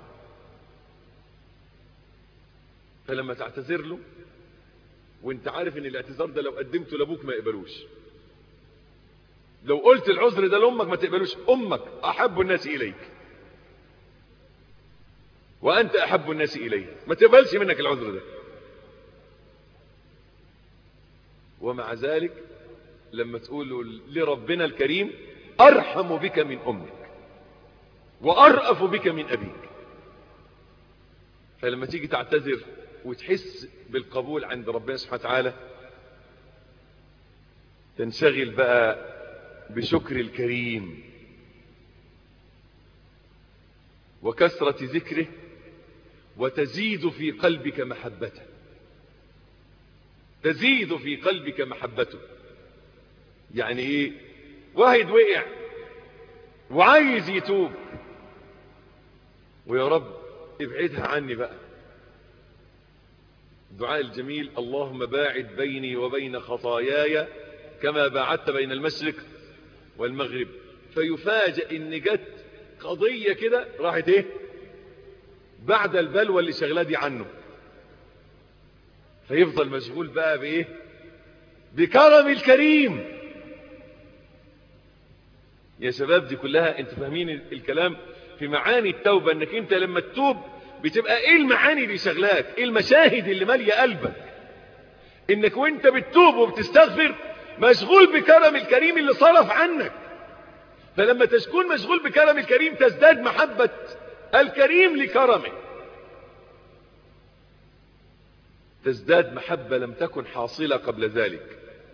فلما تعتذر له وانت عارف ان الاعتذار ده لو قدمته لابوك ما يقبلوش لو قلت العذر ده لامك ما تقبلوش امك احب الناس اليك وانت احب الناس اليه ما تقبلش منك العذر ده ومع ذلك لما تقول لربنا الكريم ارحم بك من امك وارأف بك من ابيك فلما تيجي تعتذر وتحس بالقبول عند ربنا سبحانه وتعالى تنشغل بقى بشكر الكريم وكثرة ذكره وتزيد في قلبك محبته تزيد في قلبك محبته يعني ايه واحد وقع وعايز يتوب ويا رب ابعدها عني بقى الدعاء الجميل اللهم باعد بيني وبين خطاياي كما باعدت بين المشرق والمغرب فيفاجئ ان جت قضية كده راحت ايه بعد البلوى اللي شغلاه دي عنه فيفضل مشغول بقى بايه بكرم الكريم يا شباب دي كلها انت فاهمين الكلام في معاني التوبة انك انت لما تتوب بتبقى ايه المعاني اللي شغلاك ايه المشاهد اللي مالية قلبك انك وانت بتتوب وبتستغفر مشغول بكرم الكريم اللي صرف عنك فلما تكون مشغول بكرم الكريم تزداد محبة الكريم لكرمه تزداد محبة لم تكن حاصلة قبل ذلك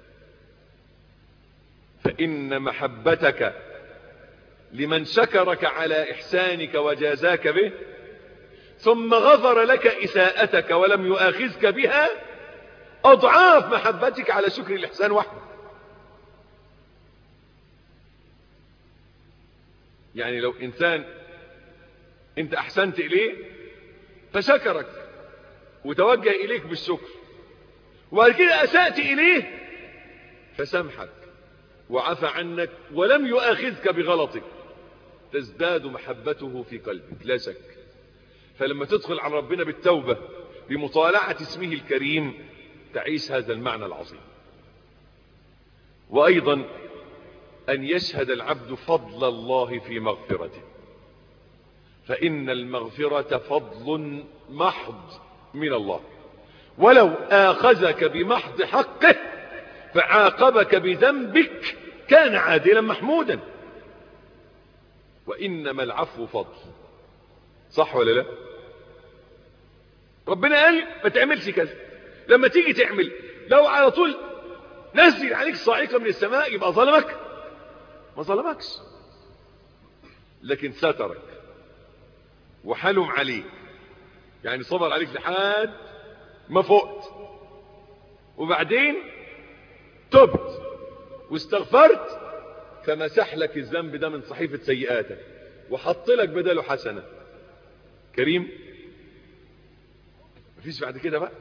فإن محبتك لمن شكرك على إحسانك وجازاك به ثم غفر لك إساءتك ولم يؤاخذك بها أضعاف محبتك على شكر الإحسان وحده يعني لو إنسان أنت أحسنت إليه فشكرك وتوجه إليك بالشكر وبعد كده أسأت إليه فسامحك وعفى عنك ولم يؤاخذك بغلطك تزداد محبته في قلبك لا شك فلما تدخل على ربنا بالتوبة بمطالعة اسمه الكريم تعيش هذا المعنى العظيم وأيضا أن يشهد العبد فضل الله في مغفرته فإن المغفرة فضل محض من الله ولو آخذك بمحض حقه فعاقبك بذنبك كان عادلا محمودا وإنما العفو فضل صح ولا لا ربنا قال ما تعملش كذا لما تيجي تعمل لو على طول نزل عليك صاعقة من السماء يبقى ظلمك ما ظلمكش لكن سترك وحلم عليك يعني صبر عليك لحد ما فقت وبعدين تبت واستغفرت فمسح لك الذنب ده من صحيفة سيئاتك وحط لك بداله حسنة كريم مفيش بعد كده بقى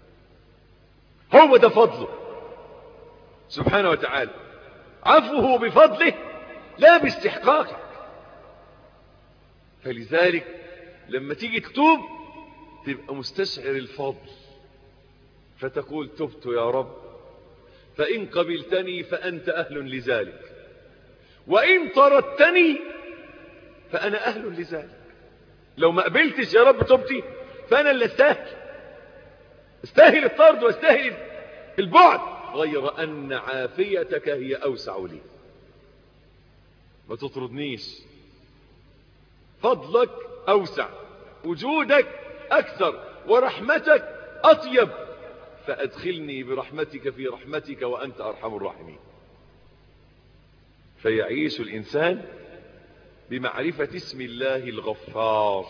هو ده فضله سبحانه وتعالى عفوه بفضله لا باستحقاقك فلذلك لما تيجي تتوب تبقى مستشعر الفضل فتقول تبت يا رب فإن قبلتني فأنت أهل لذلك وإن طردتني فأنا أهل لذلك لو ما قبلتش يا رب توبتي فأنا اللي استاهل استاهل الطرد واستاهل البعد غير أن عافيتك هي أوسع لي ما تطردنيش فضلك أوسع وجودك أكثر ورحمتك أطيب فأدخلني برحمتك في رحمتك وأنت أرحم الراحمين فيعيش الإنسان بمعرفة اسم الله الغفار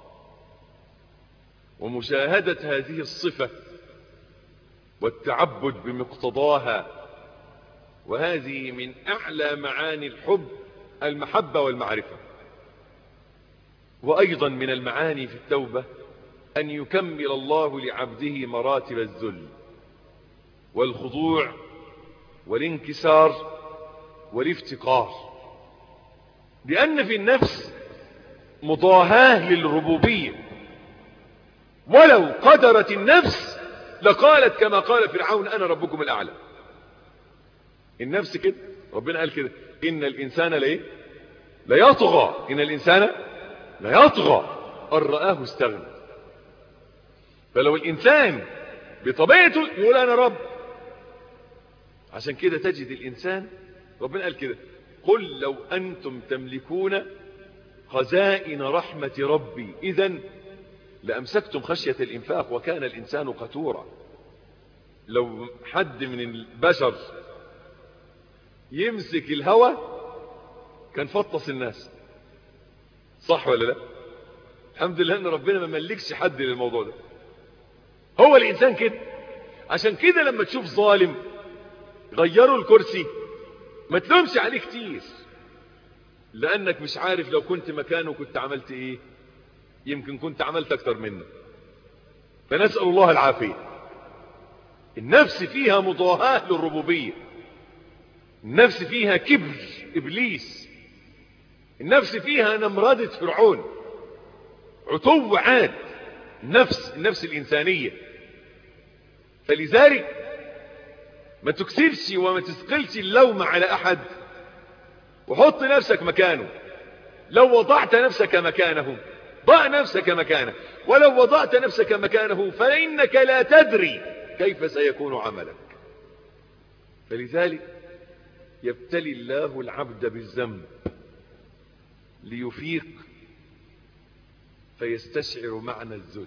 ومشاهدة هذه الصفة والتعبد بمقتضاها وهذه من أعلى معاني الحب المحبة والمعرفة وأيضا من المعاني في التوبة أن يكمل الله لعبده مراتب الذل والخضوع والانكسار والافتقار لأن في النفس مضاهاة للربوبية ولو قدرت النفس لقالت كما قال فرعون أنا ربكم الأعلى النفس كده ربنا قال كده إن الإنسان ليه ليطغى إن الإنسان ليطغى أن رآه استغنى فلو الإنسان بطبيعته يقول أنا رب عشان كده تجد الإنسان ربنا قال كده قل لو أنتم تملكون خزائن رحمة ربي إذا لأمسكتم خشية الإنفاق وكان الإنسان قتورا لو حد من البشر يمسك الهوى كان فطس الناس صح ولا لا الحمد لله ان ربنا ما ملكش حد للموضوع ده هو الانسان كده عشان كده لما تشوف ظالم غيروا الكرسي ما تلومش عليه كتير لانك مش عارف لو كنت مكانه كنت عملت ايه يمكن كنت عملت اكتر منه فنسأل الله العافية النفس فيها مضاهاة للربوبية النفس فيها كبر ابليس النفس فيها نمرضة فرعون عتو عاد نفس النفس الإنسانية فلذلك ما تكسرش وما تسقلش اللوم على أحد وحط نفسك مكانه لو وضعت نفسك مكانه ضع نفسك مكانه ولو وضعت نفسك مكانه فإنك لا تدري كيف سيكون عملك فلذلك يبتلي الله العبد بالذنب ليفيق فيستشعر معنى الذل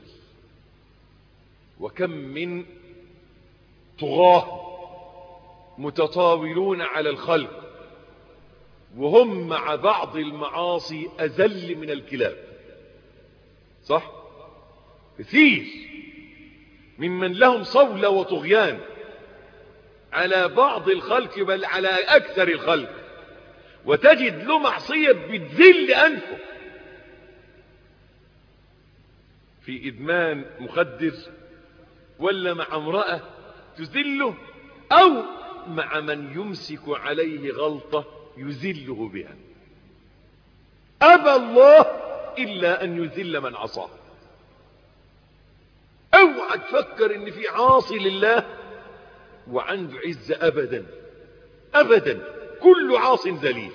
وكم من طغاه متطاولون على الخلق وهم مع بعض المعاصي أذل من الكلاب صح كثير ممن لهم صولة وطغيان على بعض الخلق بل على أكثر الخلق وتجد له معصية بتذل أنفه في إدمان مخدر ولا مع امرأة تذله أو مع من يمسك عليه غلطة يذله بها أبى الله إلا أن يذل من عصاه اوعى تفكر ان في عاصي لله وعنده عزة ابدا ابدا كل عاص ذليل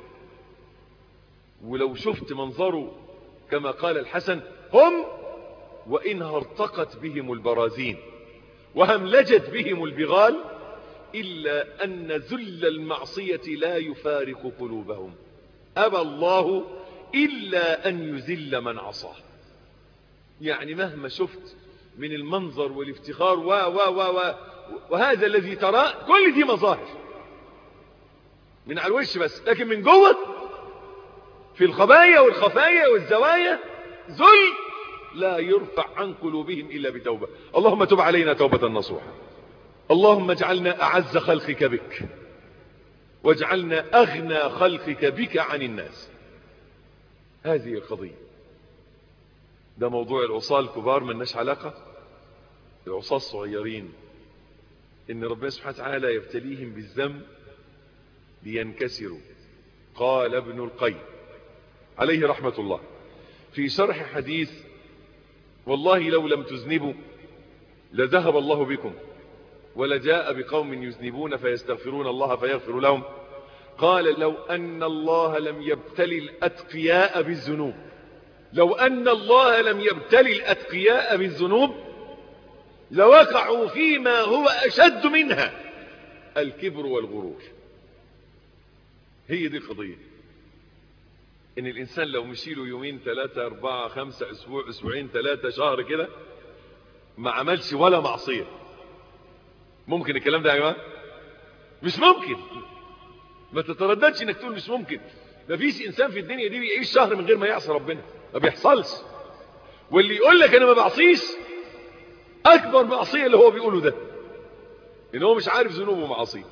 ولو شفت منظره كما قال الحسن هم وإنها ارتقت بهم البرازين وهملجت بهم البغال إلا أن ذل المعصية لا يفارق قلوبهم أبى الله إلا أن يذل من عصاه يعني مهما شفت من المنظر والافتخار و و و و وهذا الذي تراه كل دي مظاهر من على الوش بس لكن من جوه في الخبايا والخفايا والزوايا ذل لا يرفع عن قلوبهم إلا بتوبة اللهم تب علينا توبة نصوحة اللهم اجعلنا أعز خلقك بك واجعلنا أغنى خلقك بك عن الناس هذه القضية ده موضوع العصاة الكبار ملناش علاقة العصاة الصغيرين ان ربنا سبحانه وتعالى يبتليهم بالذنب لينكسروا قال ابن القيم عليه رحمة الله في شرح حديث والله لو لم تذنبوا لذهب الله بكم ولجاء بقوم يذنبون فيستغفرون الله فيغفر لهم قال لو أن الله لم يبتلي الأتقياء بالذنوب لو أن الله لم يبتلي الأتقياء بالذنوب لوقعوا فيما هو أشد منها الكبر والغرور هي دي القضية ان الانسان لو مشيله يومين ثلاثة اربعة خمسة اسبوع اسبوعين ثلاثة شهر كده ما عملش ولا معصية ممكن الكلام ده يا جماعة مش ممكن ما تترددش انك تقول مش ممكن ما فيش انسان في الدنيا دي بيعيش شهر من غير ما يعصي ربنا ما بيحصلش واللي يقول لك انا ما بعصيش اكبر معصية اللي هو بيقوله ده ان هو مش عارف ذنوبه ومعاصيه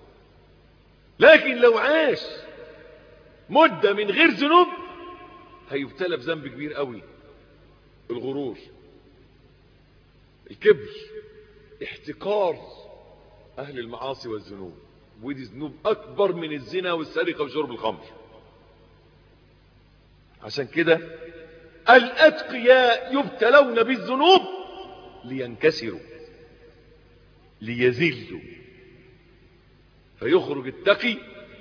لكن لو عاش مدة من غير ذنوب هيبتلى بذنب كبير قوي الغرور الكبر احتقار اهل المعاصي والذنوب ودي ذنوب اكبر من الزنا والسرقة وشرب الخمر عشان كده الاتقياء يبتلون بالذنوب لينكسروا ليذلوا فيخرج التقي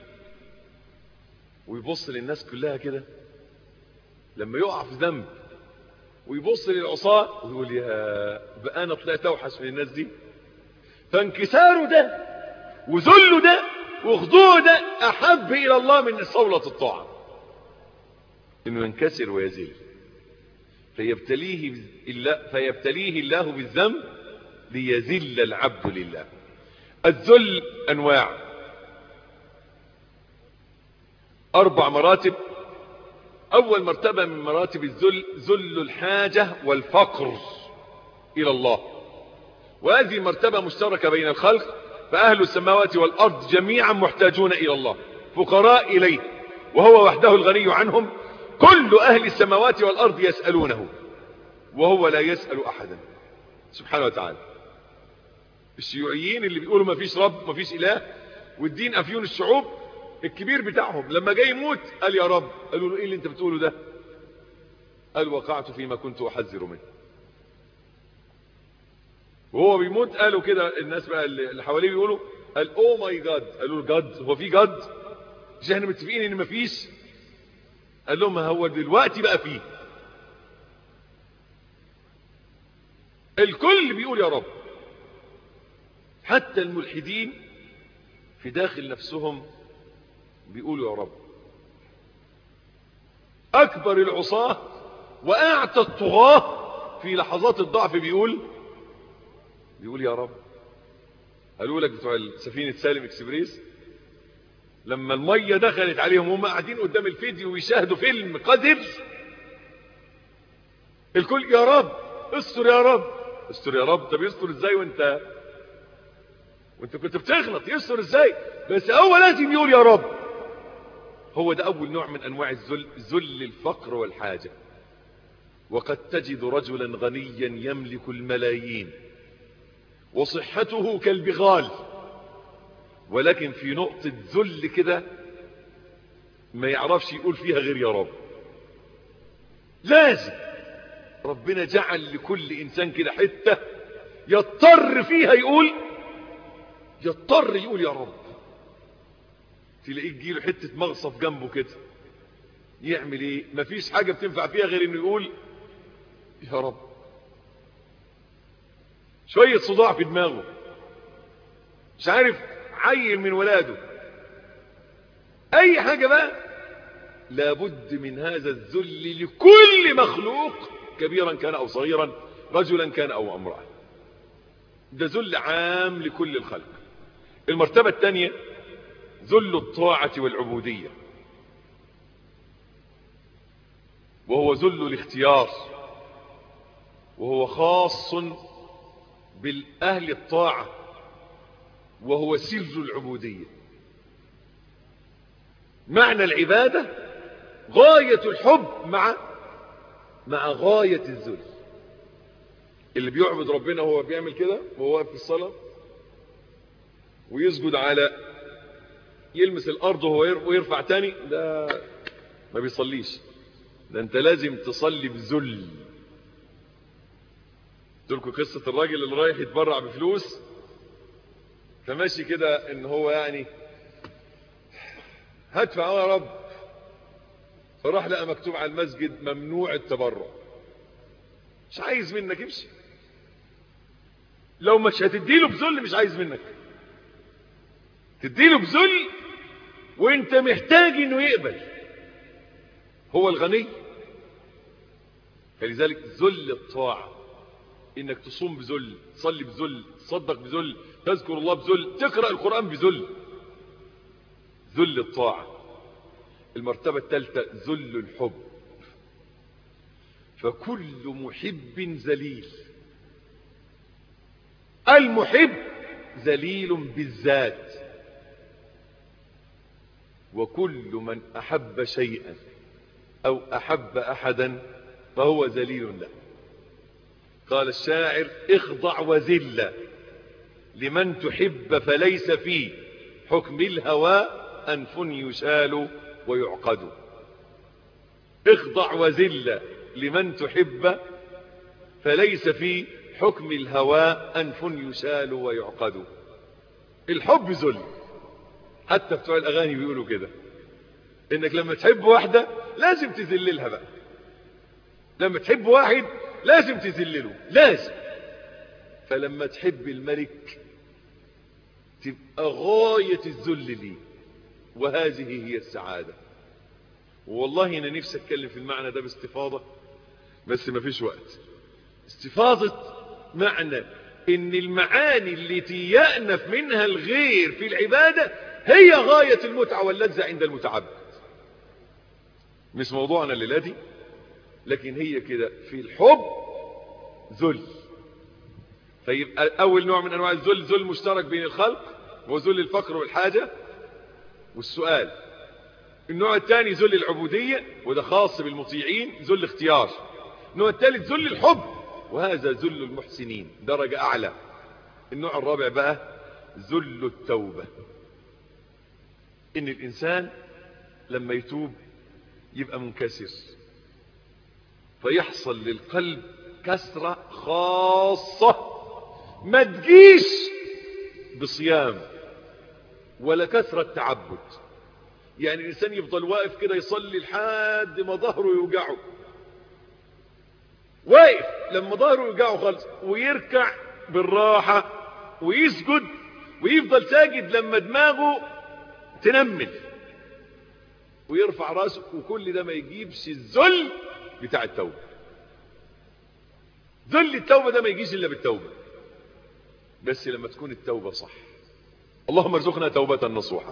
ويبص للناس كلها كده لما يقع في ذنب ويبص للعصاة ويقول يا بقى انا طلعت اوحش من الناس دي فانكساره ده وذله ده وخضوعه ده احب الى الله من صولة الطاعة انه ينكسر ويزيل فيبتليه, الله فيبتليه الله بالذنب ليذل العبد لله الذل أنواع أربع مراتب أول مرتبة من مراتب الذل ذل الحاجة والفقر إلى الله وهذه مرتبة مشتركة بين الخلق فأهل السماوات والأرض جميعا محتاجون إلى الله فقراء إليه وهو وحده الغني عنهم كل أهل السماوات والأرض يسألونه وهو لا يسأل أحدا سبحانه وتعالى الشيوعيين اللي بيقولوا ما فيش رب ما فيش إله والدين أفيون الشعوب الكبير بتاعهم لما جاي يموت قال يا رب قالوا له ايه اللي انت بتقوله ده قال وقعت فيما كنت احذر منه وهو بيموت قالوا كده الناس بقى اللي حواليه بيقولوا قال او ماي جاد قالوا له جاد هو في جاد مش احنا متفقين ان مفيش قال لهم هو دلوقتي بقى فيه الكل بيقول يا رب حتى الملحدين في داخل نفسهم بيقولوا يا رب اكبر العصاة واعتى الطغاة في لحظات الضعف بيقول بيقول يا رب قالوا لك بتوع سفينة سالم اكسبريس لما المية دخلت عليهم هم قاعدين قدام الفيديو ويشاهدوا فيلم قذر الكل يا رب استر يا رب استر يا رب طب يستر ازاي وانت وانت كنت بتغلط يستر ازاي بس هو لازم يقول يا رب هو ده أول نوع من أنواع الذل ذل الفقر والحاجة وقد تجد رجلا غنيا يملك الملايين وصحته كالبغال ولكن في نقطة ذل كده ما يعرفش يقول فيها غير يا رب لازم ربنا جعل لكل إنسان كده حتة يضطر فيها يقول يضطر يقول يا رب تلاقيه تجيله حتة مغصف جنبه كده يعمل ايه مفيش حاجة بتنفع فيها غير انه يقول يا رب شوية صداع في دماغه مش عارف عيل من ولاده اي حاجة بقى لابد من هذا الذل لكل مخلوق كبيرا كان او صغيرا رجلا كان او امرأة ده ذل عام لكل الخلق المرتبة الثانية ذل الطاعة والعبودية وهو ذل الاختيار وهو خاص بالأهل الطاعة وهو سر العبودية معنى العبادة غاية الحب مع مع غاية الذل اللي بيعبد ربنا وهو بيعمل كده وهو واقف في الصلاة ويسجد على يلمس الارض وهو ويرفع تاني ده ما بيصليش ده انت لازم تصلي بذل لكم قصة الراجل اللي رايح يتبرع بفلوس فماشي كده ان هو يعني هدفع يا رب فراح لقى مكتوب على المسجد ممنوع التبرع مش عايز منك امشي لو مش هتديله بذل مش عايز منك تديله بذل وانت محتاج انه يقبل هو الغني فلذلك ذل الطاعة انك تصوم بذل تصلي بذل تصدق بذل تذكر الله بذل تقرأ القرآن بذل ذل الطاعة المرتبة الثالثة ذل الحب فكل محب ذليل المحب ذليل بالذات وكل من أحب شيئا أو أحب أحدا فهو ذليل له قال الشاعر اخضع وذل لمن تحب فليس في حكم الهوى أنف يشال ويعقد اخضع وذل لمن تحب فليس في حكم الهوى أنف يشال ويعقد الحب ذل حتى بتوع الأغاني بيقولوا كده انك لما تحب واحدة لازم تذللها بقى لما تحب واحد لازم تذلله لازم فلما تحب الملك تبقى غاية الذل ليه وهذه هي السعادة والله انا نفسي اتكلم في المعنى ده باستفاضة بس ما فيش وقت استفاضة معنى ان المعاني التي يأنف منها الغير في العبادة هي غاية المتعة واللذة عند المتعبد مش موضوعنا الليلة دي لكن هي كده في الحب ذل فيبقى اول نوع من انواع الذل ذل مشترك بين الخلق وذل الفقر والحاجة والسؤال النوع الثاني ذل العبودية وده خاص بالمطيعين ذل اختيار النوع الثالث ذل الحب وهذا ذل المحسنين درجة اعلى النوع الرابع بقى ذل التوبة ان الانسان لما يتوب يبقى منكسر فيحصل للقلب كسرة خاصة ما تجيش بصيام ولا كثرة تعبد يعني الإنسان يفضل واقف كده يصلي لحد ما ظهره يوجعه واقف لما ظهره يوجعه خالص ويركع بالراحة ويسجد ويفضل ساجد لما دماغه تنمل ويرفع راسه وكل ده ما يجيبش الذل بتاع التوبة ذل التوبة ده ما يجيش إلا بالتوبة بس لما تكون التوبة صح اللهم ارزقنا توبة نصوحة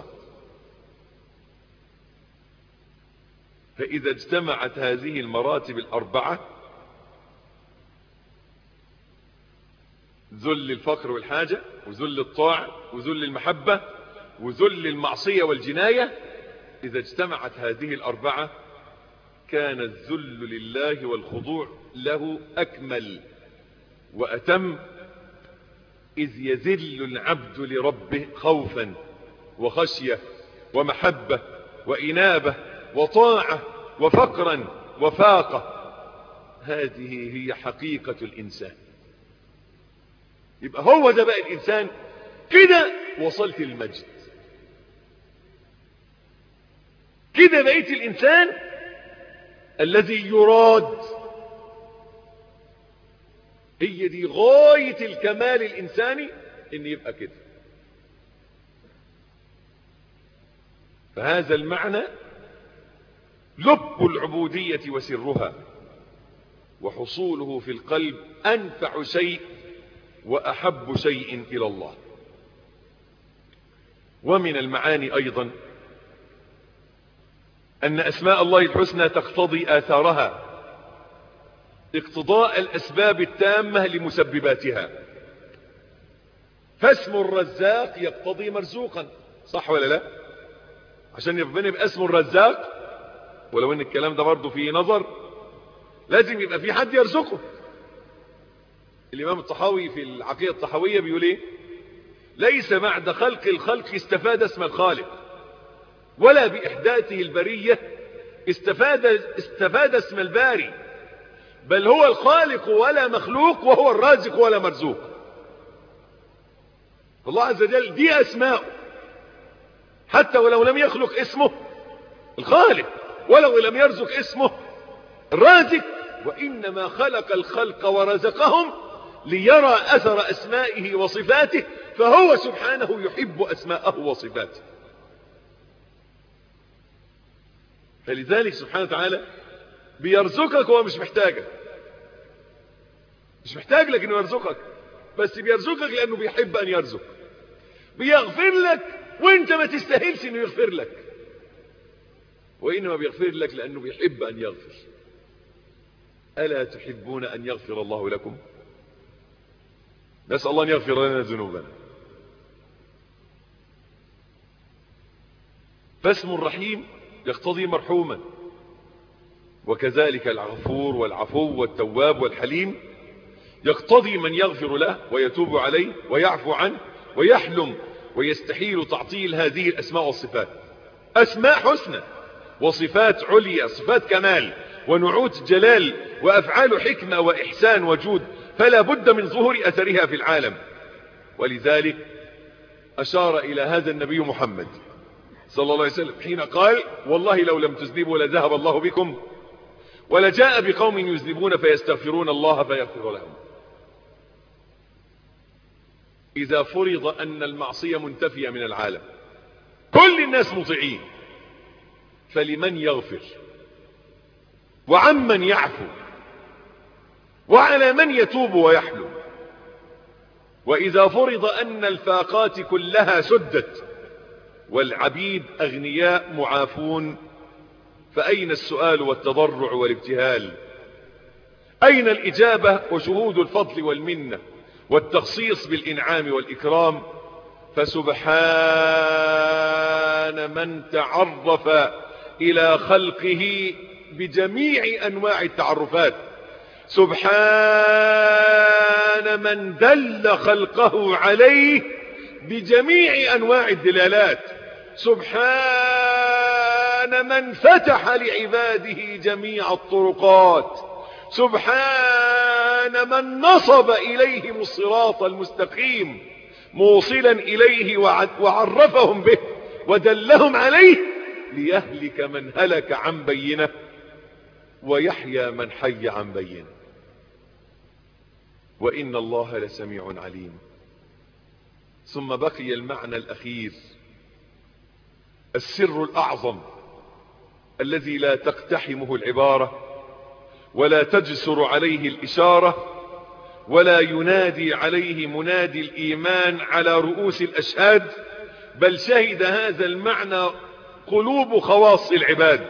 فإذا اجتمعت هذه المراتب الأربعة ذل الفقر والحاجة وذل الطاعة وذل المحبة وذل المعصية والجناية إذا اجتمعت هذه الأربعة كان الذل لله والخضوع له أكمل وأتم إذ يذل العبد لربه خوفا وخشية ومحبة وإنابة وطاعة وفقرا وفاقة هذه هي حقيقة الإنسان يبقى هو ده بقى الإنسان كده وصلت المجد كده بقيت الإنسان الذي يراد هي دي غاية الكمال الإنساني إن يبقى كده فهذا المعنى لب العبودية وسرها وحصوله في القلب أنفع شيء وأحب شيء إلى الله ومن المعاني أيضا أن أسماء الله الحسنى تقتضي آثارها اقتضاء الأسباب التامة لمسبباتها فاسم الرزاق يقتضي مرزوقا صح ولا لا عشان ربنا يبقى اسمه الرزاق ولو ان الكلام ده برضه فيه نظر لازم يبقى في حد يرزقه الامام الطحاوي في العقيدة الطحاوية بيقول ايه ليس بعد خلق الخلق استفاد اسم الخالق ولا باحداثه البرية استفاد, استفاد اسم الباري بل هو الخالق ولا مخلوق وهو الرازق ولا مرزوق الله عز وجل دي اسماء حتى ولو لم يخلق اسمه الخالق ولو لم يرزق اسمه الرازق وإنما خلق الخلق ورزقهم ليرى أثر أسمائه وصفاته فهو سبحانه يحب أسماءه وصفاته فلذلك سبحانه وتعالى بيرزقك وهو مش محتاجك مش محتاج لك انه يرزقك بس بيرزقك لانه بيحب ان يرزق بيغفر لك وانت ما تستاهلش انه يغفر لك وانما بيغفر لك لانه بيحب ان يغفر الا تحبون ان يغفر الله لكم نسال الله ان يغفر لنا ذنوبنا فاسم الرحيم يقتضي مرحوما وكذلك الغفور والعفو والتواب والحليم يقتضي من يغفر له ويتوب عليه ويعفو عنه ويحلم ويستحيل تعطيل هذه الأسماء والصفات أسماء حسنى وصفات عليا صفات كمال ونعوت جلال وأفعال حكمة وإحسان وجود فلا بد من ظهور أثرها في العالم ولذلك أشار إلى هذا النبي محمد صلى الله عليه وسلم حين قال والله لو لم تذنبوا لذهب الله بكم ولجاء بقوم يذنبون فيستغفرون الله فيغفر لهم إذا فرض أن المعصية منتفية من العالم كل الناس مطيعين فلمن يغفر وعمن يعفو وعلى من يتوب ويحلم وإذا فرض أن الفاقات كلها سدت والعبيد أغنياء معافون فأين السؤال والتضرع والابتهال أين الإجابة وشهود الفضل والمنة والتخصيص بالإنعام والإكرام فسبحان من تعرف إلى خلقه بجميع أنواع التعرفات سبحان من دل خلقه عليه بجميع أنواع الدلالات سبحان من فتح لعباده جميع الطرقات سبحان من نصب إليهم الصراط المستقيم موصلا إليه وعرفهم به ودلهم عليه ليهلك من هلك عن بينه ويحيى من حي عن بينه وإن الله لسميع عليم ثم بقي المعنى الأخير السر الأعظم الذي لا تقتحمه العبارة ولا تجسر عليه الإشارة ولا ينادي عليه منادي الإيمان على رؤوس الأشهاد بل شهد هذا المعنى قلوب خواص العباد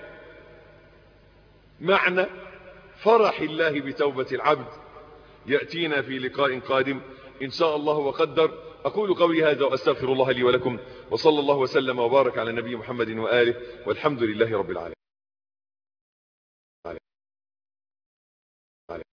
معنى فرح الله بتوبة العبد يأتينا في لقاء قادم إن شاء الله وقدر أقول قولي هذا وأستغفر الله لي ولكم وصلى الله وسلم وبارك على النبي محمد وآله والحمد لله رب العالمين